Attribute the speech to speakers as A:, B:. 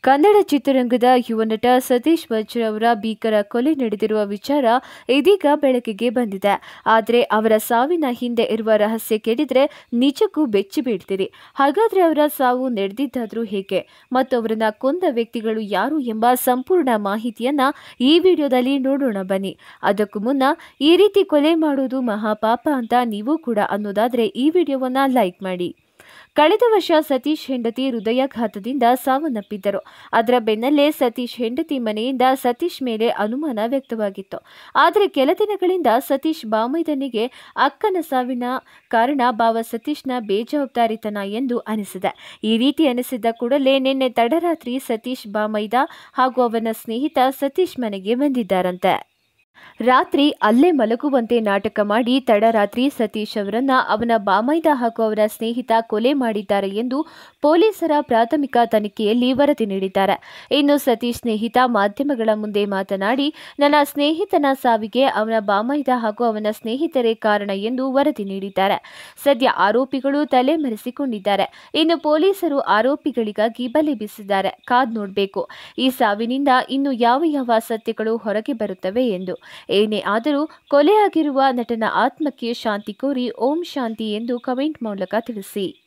A: ಕನ್ನಡ ಚಿತ್ರರಂಗದ ಯುವ ನಟ ಸತೀಶ್ ವಜ್ರ ಅವರ ಭೀಕರ ಕೊಲೆ ನಡೆದಿರುವ ವಿಚಾರ ಇದೀಗ ಬೆಳಕಿಗೆ ಬಂದಿದೆ ಆದರೆ ಅವರ ಸಾವಿನ ಹಿಂದೆ ಇರುವ ರಹಸ್ಯ ಕೇಳಿದ್ರೆ ನಿಜಕ್ಕೂ ಬೆಚ್ಚಿ ಬೀಳ್ತೀರಿ ಹಾಗಾದ್ರೆ ಅವರ ಸಾವು ನಡೆದಿದ್ದಾದ್ರೂ ಹೇಗೆ ಮತ್ತು ಅವರನ್ನ ಕೊಂದ ವ್ಯಕ್ತಿಗಳು ಯಾರು ಎಂಬ ಸಂಪೂರ್ಣ ಮಾಹಿತಿಯನ್ನ ಈ ವಿಡಿಯೋದಲ್ಲಿ ನೋಡೋಣ ಬನ್ನಿ ಅದಕ್ಕೂ ಮುನ್ನ ಈ ರೀತಿ ಕೊಲೆ ಮಾಡೋದು ಮಹಾಪಾಪ ಅಂತ ನೀವು ಕೂಡ ಅನ್ನೋದಾದ್ರೆ ಈ ವಿಡಿಯೋವನ್ನ ಲೈಕ್ ಮಾಡಿ ಕಳೆದ ವರ್ಷ ಸತೀಶ್ ಹೆಂಡತಿ ಹೃದಯಾಘಾತದಿಂದ ಸಾವನ್ನಪ್ಪಿದ್ದರು ಅದರ ಬೆನ್ನಲ್ಲೇ ಸತೀಶ್ ಹೆಂಡತಿ ಮನೆಯಿಂದ ಸತೀಶ್ ಮೇಲೆ ಅನುಮಾನ ವ್ಯಕ್ತವಾಗಿತ್ತು ಆದರೆ ಕೆಲ ದಿನಗಳಿಂದ ಸತೀಶ್ ಬಾಮೈದನಿಗೆ ಅಕ್ಕನ ಸಾವಿನ ಕಾರಣ ಬಾವ ಸತೀಶ್ನ ಬೇಜವಾಬ್ದಾರಿತನ ಎಂದು ಅನಿಸಿದೆ ಈ ರೀತಿ ಅನಿಸಿದ್ದ ಕೂಡಲೇ ನಿನ್ನೆ ತಡರಾತ್ರಿ ಸತೀಶ್ ಬಾಮೈದ ಹಾಗೂ ಅವನ ಸ್ನೇಹಿತ ಸತೀಶ್ ಮನೆಗೆ ಬಂದಿದ್ದಾರಂತೆ ರಾತ್ರಿ ಅಲ್ಲೇ ಮಲಗುವಂತೆ ನಾಟಕ ಮಾಡಿ ತಡರಾತ್ರಿ ಸತೀಶ್ ಅವರನ್ನ ಅವನ ಬಾಮೈದ ಹಾಗೂ ಅವರ ಸ್ನೇಹಿತ ಕೊಲೆ ಮಾಡಿದ್ದಾರೆ ಎಂದು ಪೊಲೀಸರ ಪ್ರಾಥಮಿಕ ತನಿಖೆಯಲ್ಲಿ ವರದಿ ನೀಡಿದ್ದಾರೆ ಇನ್ನು ಸತೀಶ್ ಸ್ನೇಹಿತ ಮಾಧ್ಯಮಗಳ ಮುಂದೆ ಮಾತನಾಡಿ ನನ್ನ ಸ್ನೇಹಿತನ ಸಾವಿಗೆ ಅವನ ಬಾಮೈದ ಹಾಗೂ ಅವನ ಸ್ನೇಹಿತರೇ ಕಾರಣ ಎಂದು ವರದಿ ನೀಡಿದ್ದಾರೆ ಸದ್ಯ ಆರೋಪಿಗಳು ತಲೆಮರೆಸಿಕೊಂಡಿದ್ದಾರೆ ಇನ್ನು ಪೊಲೀಸರು ಆರೋಪಿಗಳಿಗಾಗಿ ಬಲೆ ಬೀಸಿದ್ದಾರೆ ಕಾದ್ ನೋಡಬೇಕು ಈ ಸಾವಿನಿಂದ ಇನ್ನು ಯಾವ ಯಾವ ಸತ್ಯಗಳು ಹೊರಗೆ ಬರುತ್ತವೆ ಎಂದು ಏನೇ ಆದರೂ ಕೊಲೆಯಾಗಿರುವ ನಟನ ಆತ್ಮಕ್ಕೆ ಶಾಂತಿ ಕೋರಿ ಓಂ ಶಾಂತಿ ಎಂದು ಕಮೆಂಟ್ ಮೂಲಕ ತಿಳಿಸಿ